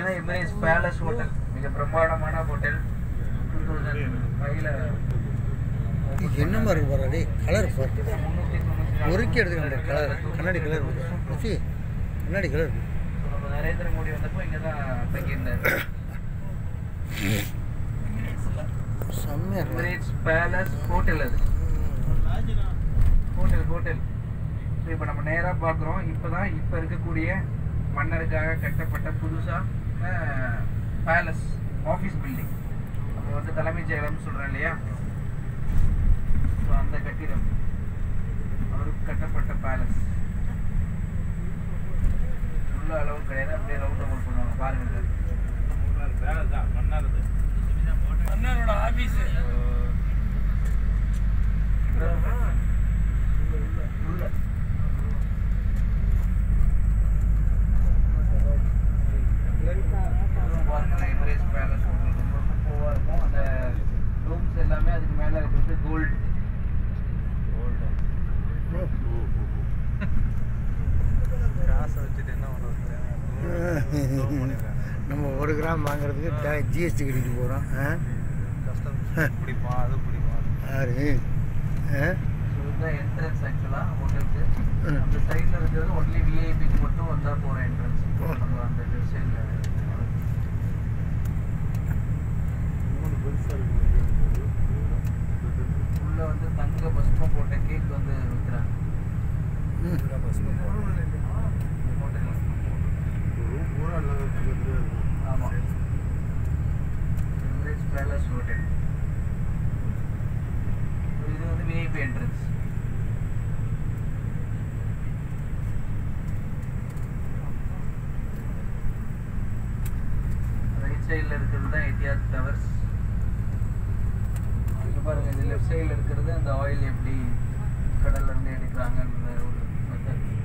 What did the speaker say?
பார்த்தீங்கன்னா Emirates Palace hotel மிக பிரம்மாண்டமான ஹோட்டல் டூ தௌசண்ட் ஃபைவ்ல என்ன மாதிரி இருக்கு பாரு டேய் கலர் பாரு ஒருக்கி எடுத்துக்கலாம் கலர் கண்ணாடி கலர் ருசி கண்ணாடி கலர் நம்ம நரேந்திர மோடி வந்தப்போ இங்கே தான் தங்கியிருந்தார் செம்மையாக இருக்கு எமிரேட்ஸ் பேலஸ் ஹோட்டல் அது ஹோட்டல் ஹோட்டல் இப்போ நம்ம நேராக பார்க்குறோம் இப்போ தான் இப்போ இருக்கக்கூடிய மன்னருக்காக கட்டப்பட்ட புதுசாக பேலஸ் ஆஃபீஸ் பில்டிங் நம்ம வந்து தலைமைச் செயலகம் சொல்கிறோம் இல்லையா ஸோ அந்த கட்டிடம் அவருக்கு கட்டப்பட்ட பேலஸ் உள்ள அளவு கிடையாது அப்படியே ரவுண்ட் அவுட் பண்ணுவாங்க பாருங்க மன்னரோட ஆபீஸ் உள்ள பாருங்க எமிரேட்ஸ் பேலஸ் ஹோட்டல் ரொம்ப சூப்பராக இருக்கும் அந்த ரூம்ஸ் எல்லாமே அதுக்கு மேலே இருக்கிறது கோல்டு காசை வச்சுட்டு என்ன பண்ணுறது நம்ம ஒரு கிராம் வாங்குறதுக்கு ஜிஎஸ்டி கட்டிட்டு போகிறோம் கஷ்டம் பிடிப்பான் அது பிடிப்பான் யாரு ஆ? ஸோ இதுதான் என்ட்ரன்ஸ் ஆக்சுவலாக ஹோட்டலுக்கு ம். அந்த சைடில் இருக்கிறது ஒன்லி விஐபிக்கு மட்டும் வந்தால் போகிற என்ட்ரன்ஸ் நம்ம அந்த சைடில் உள்ள வந்து தங்க பஸ்மம் போட்ட கேக் வந்து விற்கிறாங்க ம். ஆமாம் எமிரேட்ஸ் பேலஸ் ஹோட்டல் இது வந்து விஐபி என்ட்ரன்ஸ் ரைட் சைடில் இருக்கிறது தான் எத்தியாத் டவர்ஸ் இங்க பாருங்க இது லெஃப்ட் சைடில் இருக்கிறது அந்த ஆயில் எப்படி கடல்ல இருந்து எடுக்கிறாங்கன்ற ஒரு மெத்தட்